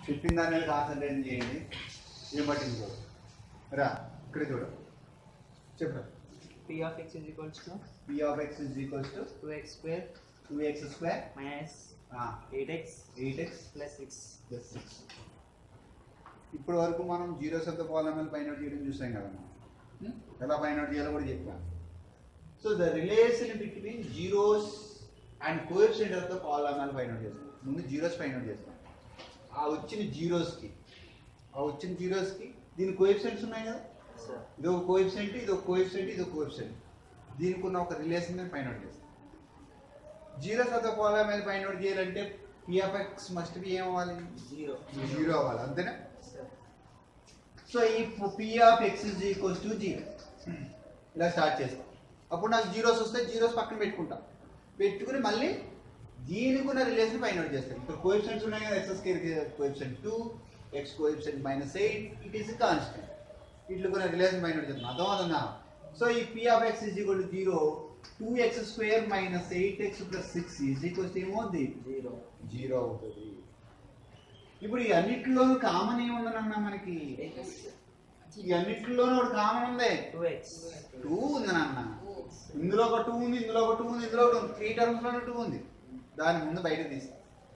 చెప్పిన దాని మీద కాన్సన్ట్రేట్ చేయండి ఏం పట్టింది రా ఇక్కడ చూడ చెప్పరా P of x is equals to P of X is equals to 2x square two X square minus 8x eight X plus 6. Plus six ఇప్పటి వరకు మనం zeros of the polynomial find out చేయడం చూసాం కదా మనం Hmm? ఎలా find out చేయాలో కూడా చెప్పాను so the relation between zeros and coefficient of the polynomial find out చేస్తాం ముందు జీరోస్ ఫైండ్ అవుట్ చేస్తాం ఆ వచ్చిన జీరోస్కి ఆ వచ్చిన జీరోస్కి దీని కోఎఫిషియంట్స్ ఉన్నాయి కదా Sir. ఇది ఒక కోఎఫిషియంట్ ఇది ఒక కోఎఫిషియంట్ ఇది ఒక కోఎఫిషియంట్ దీనికి ఉన్న ఒక రిలేషన్ నేను ఫైండ్ అవుట్ చేస్తాను zeros of the polynomial find out చేయాలంటే పిఎఫ్ఎక్స్ మస్ట్ బి ఏం అవ్వాలి 0. జీరో అవ్వాలి అంతేనా Sir. సో ఈ P of X is equals to zero ఇలా స్టార్ట్ చేస్తాం అప్పుడు నాకు జీరోస్ వస్తే జీరోస్ పక్కన పెట్టుకుంటా పెట్టుకుని మళ్ళీ దీనికి ఉన్న రిలేషన్ ఫైండ్ అవుట్ చేస్తాను ఇక్కడ కోఎఫిషియంట్స్ ఉన్నాయి కదా X square coefficient two X coefficient minus eight it is constant ఇట్లా కొన్ని రిలేషన్ ఫైండ్ అవుట్ చేస్తాను అర్థమవుతుందా సో ఈ P of X is equal to zero two X square minus eight X plus six is equals ఏమవుద్ది 0. Zero అవుతుంది ఇప్పుడు ఈ అన్నిటిలోనూ కామన్ ఏముందనన్నా మనకి X. ఈ అన్నిటిలోనూ ఒకటి కామన్ ఉంది 2x. టూ ఉంది నాన్న ఇందులో ఒక టూ ఉంది ఇందులో ఒక టూ ఉంది ఇందులో ఒకటి ఉంది త్రీ టర్మ్స్ లోనే టూ ఉంది దాని ముందు బయట తీసి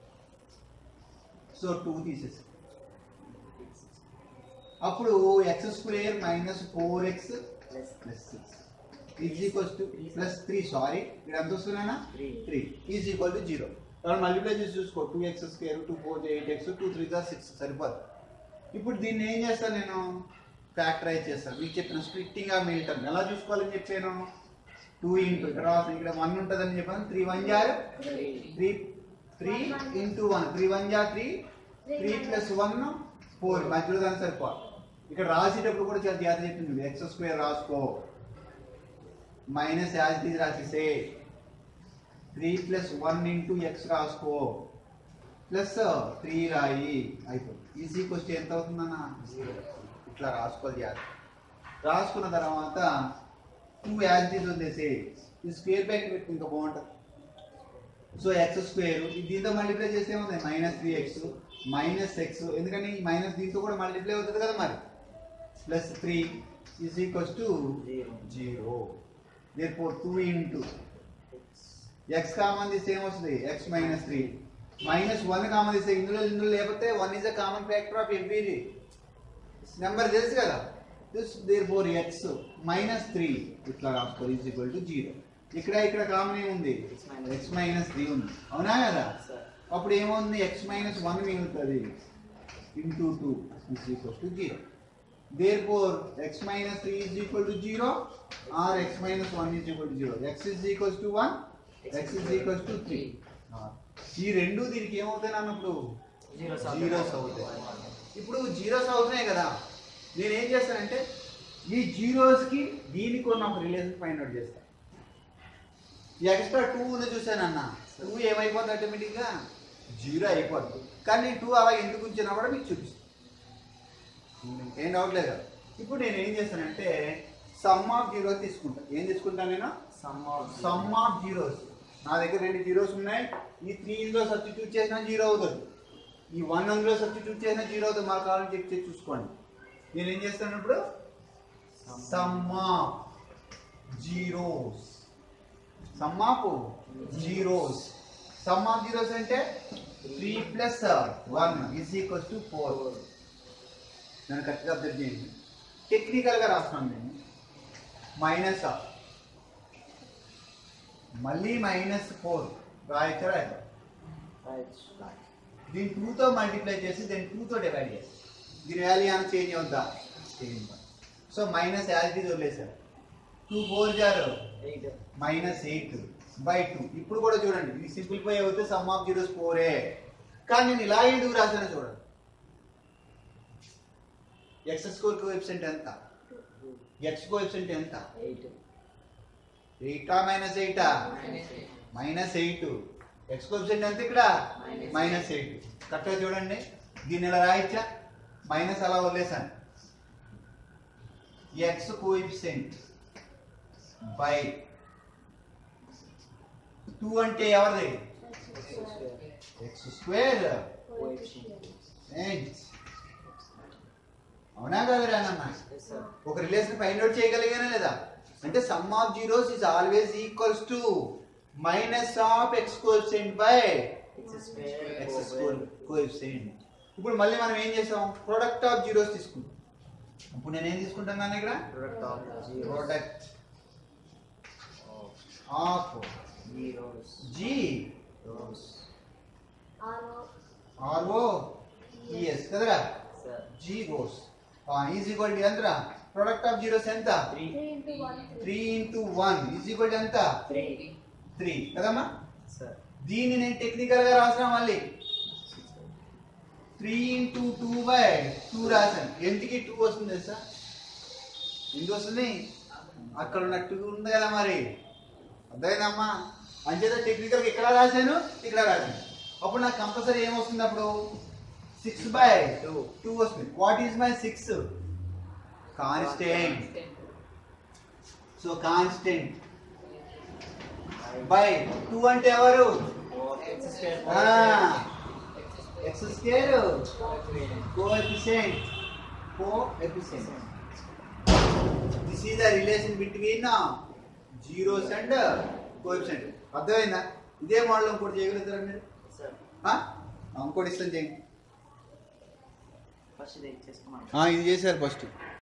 సో టూ తీసేసి అప్పుడు X square minus four X Plus plus six is equals to plus three sorry ఇక్కడ ఎంత వస్తున్నానా 3. Three is equal to zero కాబట్టి మల్టిప్లై చేసి చూసుకో two X square two four eight X two three దా six సరిపోదు ఇప్పుడు దీన్ని ఏం చేస్తాను నేను ఫ్యాక్టరైజ్ చేస్తాను మీకు చెప్పిన స్ప్లిట్టింగ్ ఆ మిల్టన్ ఎలా చూసుకోవాలని చెప్పాను టూ ఇంటూ ఇక్కడ రాసిన ఇక్కడ వన్ ఉంటుందని చెప్పాను త్రీ వన్ జార్ 3. Three three into one three one జా three three plus one four మధ్యలో దాన్ని సరిపోవాలి ఇక్కడ రాసేటప్పుడు కూడా చాలా జాగ్రత్త చెప్పింది ఎక్స్ స్క్వేర్ రాసుకో మైనస్ యాజ్ తీసి రాసేసే three plus one into X రాసుకో ప్లస్ త్రీ రాయి అయిపోయింది ఈజీ క్వశ్చన్ ఎంత అవుతుందన్న జీరో ఇట్లా రాసుకోవాలి జాగ్రత్త రాసుకున్న తర్వాత టూ యాజ్ తీసి వదిలేసి ఈ స్క్వేర్ బ్యాక్ పెట్టుకుని ఇంకా బాగుంటుంది సో ఎక్స్ స్క్వేర్ దీంతో మల్టిప్లై చేస్తే ఏముంది minus three X minus X ఎందుకంటే ఈ మైనస్ దీంతో కూడా మల్టిప్లై అవుతుంది కదా మరి plus three is equals to 0. Zero therefore two into X common తీస్తే ఏమొస్తుంది X minus three minus one common తీస్తే ఇందులో ఇందులో లేకపోతే one is a common factor of every number తెలుసు కదా this therefore X minus three ఇట్లా రాసుకోవాలి ఈజ్ ఈక్వల్ టు జీరో ఇక్కడ ఇక్కడ కామన్ ఏముంది X minus X minus three ఉంది అవునా కదా Sir. అప్పుడు ఏముంది ఎక్స్ మైనస్ వన్ మిగులుతుంది into two is equal to zero therefore X minus three is equal to zero or X minus one is equal to zero X is equals to one X is equals to three ఈ రెండు దీనికి ఏమవుతాయి అన్నప్పుడు Zeros అవుతాయి. Zeros అవుతాయి ఇప్పుడు zeros అవుతున్నాయి కదా నేను ఏం చేస్తానంటే ఈ జీరోస్కి దీనికి ఉన్న ఒక రిలేషన్ ఫైండ్ అవుట్ చేస్తాను ఎక్స్ట్రా టూ ఉంది చూసానన్న టూ ఏమైపోద్ది ఆటోమేటిక్గా జీరో అయిపోద్ది కానీ టూ అలా ఎందుకు ఉంచినా కూడా మీకు చూపిస్తాను ఏం డౌట్ లేదు కదా ఇప్పుడు నేను ఏం చేస్తానంటే సమ్ ఆఫ్ జీరో తీసుకుంటాను ఏం తీసుకుంటాను నేను Sum of sum of zeros నా దగ్గర రెండు జీరోస్ ఉన్నాయి ఈ త్రీ ఇందులో సబ్స్టిట్యూట్ చేసినా జీరో అవుతుంది ఈ వన్ అందులో సబ్స్టిట్యూట్ చేసినా జీరో అవుతుంది మాకు కావాలని చెక్ చేసి చూసుకోండి నేను ఏం చేస్తాను ఇప్పుడు sum of zeros sum of zeros sum of zeros అంటే three plus one is equals to four నన్ను కరెక్ట్గా అబ్జర్వ్ చేయండి టెక్నికల్గా రాస్తున్నాను నేను మైనస్ ఆఫ్ మళ్ళీ మైనస్ ఫోర్ రాయచ్చా రాయచ్చా Right. దీని టూతో మల్టిప్లై చేసి దీన్ని టూతో డివైడ్ చేసి దీని వాల్యూ ఏమైనా చేంజ్ అవుద్దా చేంజ్ సో మైనస్ యాజిటీ వదిలేశారు టూ ఫోర్ జారు 8. మైనస్ ఎయిట్ బై టూ ఇప్పుడు కూడా చూడండి ఇది సింప్లిఫై అవుతే సమ్ ఆఫ్ జీరోస్ ఫోరే కానీ నేను ఇలా ఎందుకు రాశానో చూడండి ఎక్స్ స్కోర్ కోఎఫిషియంట్ ఎంత ఎక్స్ కోఎఫిషియంట్ ఎంత 8. ఎయిటా మైనస్ ఎయిటా మైనస్ ఎయిట్ ఎక్స్ కోఎఫిషియంట్ ఎంత ఇక్కడ Minus మైనస్ ఎయిట్ కరెక్ట్గా చూడండి దీన్ని ఇలా రాయచ్చా మైనస్ అలా వదిలేసాను ఎక్స్ కోఎఫిషియంట్ బై టూ అంటే ఎవరిది ఎక్స్ స్క్వేర్ Coefficient. అవునా కదా రానమ్మా Yes, sir. ఒక రిలేషన్ ఫైండ్ అవుట్ చేయగలిగానా లేదా అంటే sum of zeros is always equals to minus of X coefficient by X square. X over coefficient ఇప్పుడు మళ్ళీ మనం ఏం చేసాం ప్రొడక్ట్ ఆఫ్ జీరోస్ తీసుకుంటాం ఇప్పుడు నేను ఏం తీసుకుంటున్నాను ఇక్కడ Product of zeros. Product of of zeros. Z Rows. R O E S కదరా Sir. Zeros is equal to ఎంత ప్రొడక్ట్ ఆఫ్ జీరోస్ ఎంత Three. Three into one is equal to ఎంత Three. త్రీ కదమ్మా Sir. దీన్ని నేను టెక్నికల్ గా రాసిన మళ్ళీ three into two by two రాశాను ఎందుకు టూ వస్తుంది తెలుసా ఎందుకు వస్తుంది అక్కడ ఉన్న టూ ఉంది కదా మరి అర్థమైందమ్మా అంచేత టెక్నికల్ ఇక్కడ రాశాను ఇక్కడ రాశాను అప్పుడు నాకు కంపల్సరీ ఏమొస్తుంది అప్పుడు సిక్స్ బై Two. టూ వస్తుంది what is my six constant so constant by two అంటే ఎవరు X square. X square coefficient coefficient this is the relation between zeros and coefficient అర్థమైందా ఇదే మోడల్ ఇంకోటి చేయగలుగుతారా మీరు Sir. ఆ? ఇంకోటి ఇస్తాను చేయండి First ఇది చేసుకోమని ఆ, ఇది చేశారు ఫస్ట్